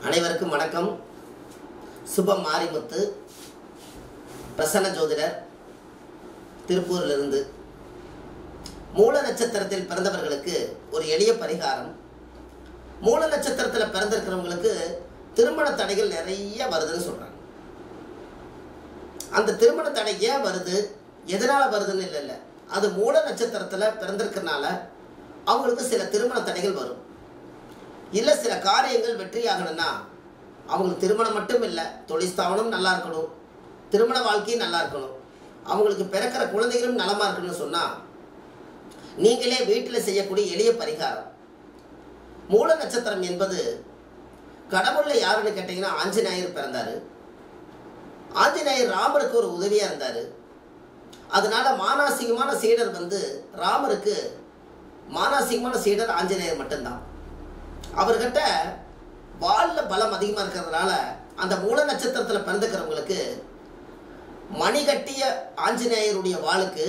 அனைவருக்கும் வணக்கம் சுபம் மாரிமுத்து பிரசன்ன ஜோதிடர் திருப்பூரிலிருந்து மூல நட்சத்திரத்தில் பிறந்தவர்களுக்கு ஒரு எளிய பரிகாரம் மூல நட்சத்திரத்தில் பிறந்திருக்கிறவங்களுக்கு திருமண தடைகள் நிறைய வருதுன்னு சொல்றாங்க அந்த திருமண தடை ஏன் வருது எதனால வருதுன்னு இல்லை இல்லை அது மூல நட்சத்திரத்தில் பிறந்திருக்கறனால அவங்களுக்கு சில திருமண தடைகள் வரும் இல்லை சில காரியங்கள் வெற்றியாகணும்னா அவங்களுக்கு திருமணம் மட்டும் இல்லை தொழில் ஸ்தாபனம் நல்லா இருக்கணும் திருமண வாழ்க்கையும் நல்லா இருக்கணும் அவங்களுக்கு பிறக்கிற குழந்தைகளும் நலமாக இருக்கணும்னு சொன்னால் நீங்களே வீட்டில் செய்யக்கூடிய எளிய பரிகாரம் மூல நட்சத்திரம் என்பது கடவுளில் யாருன்னு கேட்டிங்கன்னா ஆஞ்சநேயர் பிறந்தார் ஆஞ்சநேயர் ராமருக்கு ஒரு உதவியாக இருந்தார் அதனால மானாசிகமான சீடர் வந்து ராமருக்கு மானாசிகமான சீடர் ஆஞ்சநேயர் மட்டும்தான் அவர்கிட்ட வாலில் பலம் அதிகமாக இருக்கிறதுனால அந்த மூல நட்சத்திரத்தில் பிறந்துக்கிறவங்களுக்கு மணிகட்டிய ஆஞ்சநேயருடைய வாளுக்கு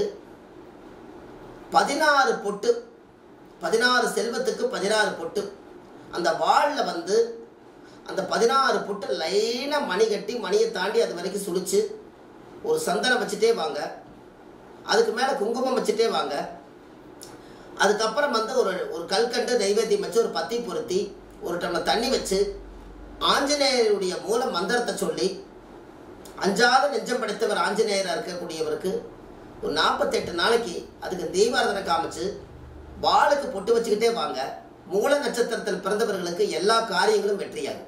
பதினாறு பொட்டு பதினாறு செல்வத்துக்கு பதினாறு பொட்டு அந்த வாளில் வந்து அந்த பதினாறு பொட்டு லைனாக மணி கட்டி மணியை தாண்டி அது வரைக்கும் சுழிச்சு ஒரு சந்தனம் வச்சுட்டே வாங்க அதுக்கு மேலே குங்குமம் வச்சுட்டே வாங்க அதுக்கப்புறம் வந்து ஒரு ஒரு கல்கண்டு நைவேத்தியம் வச்சு ஒரு பத்தி பொருத்தி ஒரு டம்ளர் தண்ணி வச்சு ஆஞ்சநேயருடைய மூல மந்திரத்தை சொல்லி அஞ்சாத நெஞ்சம் படைத்தவர் ஆஞ்சநேயராக இருக்கக்கூடியவருக்கு ஒரு நாற்பத்தெட்டு நாளைக்கு அதுக்கு தீபாரதனை காமிச்சு வாளுக்கு பொட்டு வச்சுக்கிட்டே வாங்க மூல நட்சத்திரத்தில் பிறந்தவர்களுக்கு எல்லா காரியங்களும் வெற்றியாகும்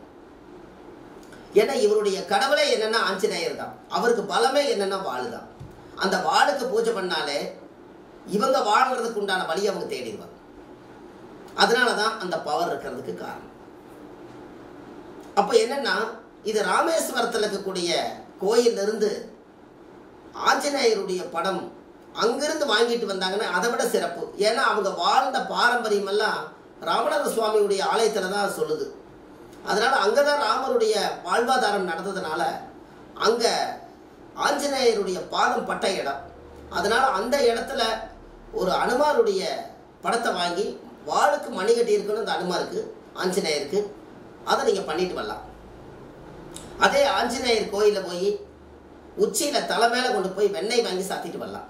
ஏன்னா இவருடைய கடவுளே என்னன்னா ஆஞ்சநேயர் தான் அவருக்கு பலமே என்னன்னா வாளு தான் அந்த வாளுக்கு பூஜை பண்ணாலே இவங்க வாழ்றதுக்கு உண்டான வழி அவங்க தேடிடுவாங்க அதனால தான் அந்த பவர் இருக்கிறதுக்கு காரணம் அப்போ என்னன்னா இது ராமேஸ்வரத்தில் இருக்கக்கூடிய கோயிலிருந்து ஆஞ்சநேயருடைய படம் அங்கிருந்து வாங்கிட்டு வந்தாங்கன்னா அதை விட சிறப்பு ஏன்னா அவங்க வாழ்ந்த பாரம்பரியமெல்லாம் ராமநாத சுவாமியுடைய ஆலயத்தில் தான் சொல்லுது அதனால் அங்கே தான் ராமருடைய வாழ்வாதாரம் நடந்ததுனால அங்கே ஆஞ்சநேயருடைய பாதம் பட்ட இடம் அதனால் அந்த இடத்துல ஒரு அனுமாருடைய படத்தை வாங்கி வாளுக்கு மணி கட்டி இருக்குன்னு அந்த அனுமாருக்கு ஆஞ்சநேயருக்கு அதை நீங்கள் பண்ணிட்டு வரலாம் அதே ஆஞ்சநேயர் கோயிலில் போய் உச்சியில் தலை மேலே கொண்டு போய் வெண்ணெய் வாங்கி சாத்திட்டு வரலாம்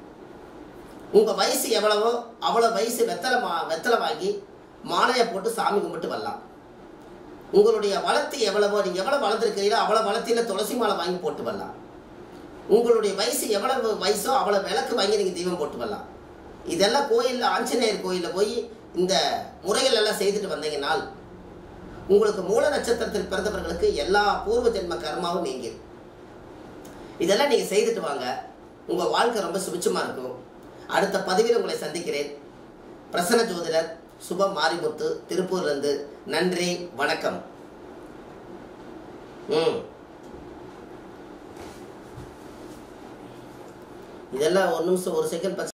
உங்கள் வயசு எவ்வளவோ அவ்வளோ வயசு வெத்தலை மா வெத்தலை வாங்கி மாலையை போட்டு சாமி கும்பிட்டு வரலாம் உங்களுடைய வளர்த்தி எவ்வளவோ நீங்கள் எவ்வளோ வளர்த்துருக்கிறீங்களோ அவ்வளோ வளர்த்தியில் துளசி மாலை வாங்கி போட்டு வரலாம் உங்களுடைய வயசு எவ்வளவு வயசோ அவ்வளோ விளக்கு வாங்கி நீங்கள் தீபம் போட்டு வரலாம் இதெல்லாம் கோயிலில் ஆஞ்சநேயர் கோயிலில் போய் இந்த முறைகள் எல்லாம் செய்துட்டு வந்தீங்கன்னால் உங்களுக்கு மூல நட்சத்திரத்தில் பிறந்தவர்களுக்கு எல்லா பூர்வ ஜென்ம கர்மாவும் நீங்கிடும் இதெல்லாம் நீங்கள் செய்துட்டு வாங்க உங்கள் வாழ்க்கை ரொம்ப சுபிச்சமாக இருக்கும் அடுத்த பதிவில் உங்களை சந்திக்கிறேன் பிரசன்ன ஜோதிடர் சுப மாரிமுத்து திருப்பூர்லேருந்து நன்றி வணக்கம் ம் இதெல்லாம் ஒரு நிமிஷம் ஒரு செகண்ட்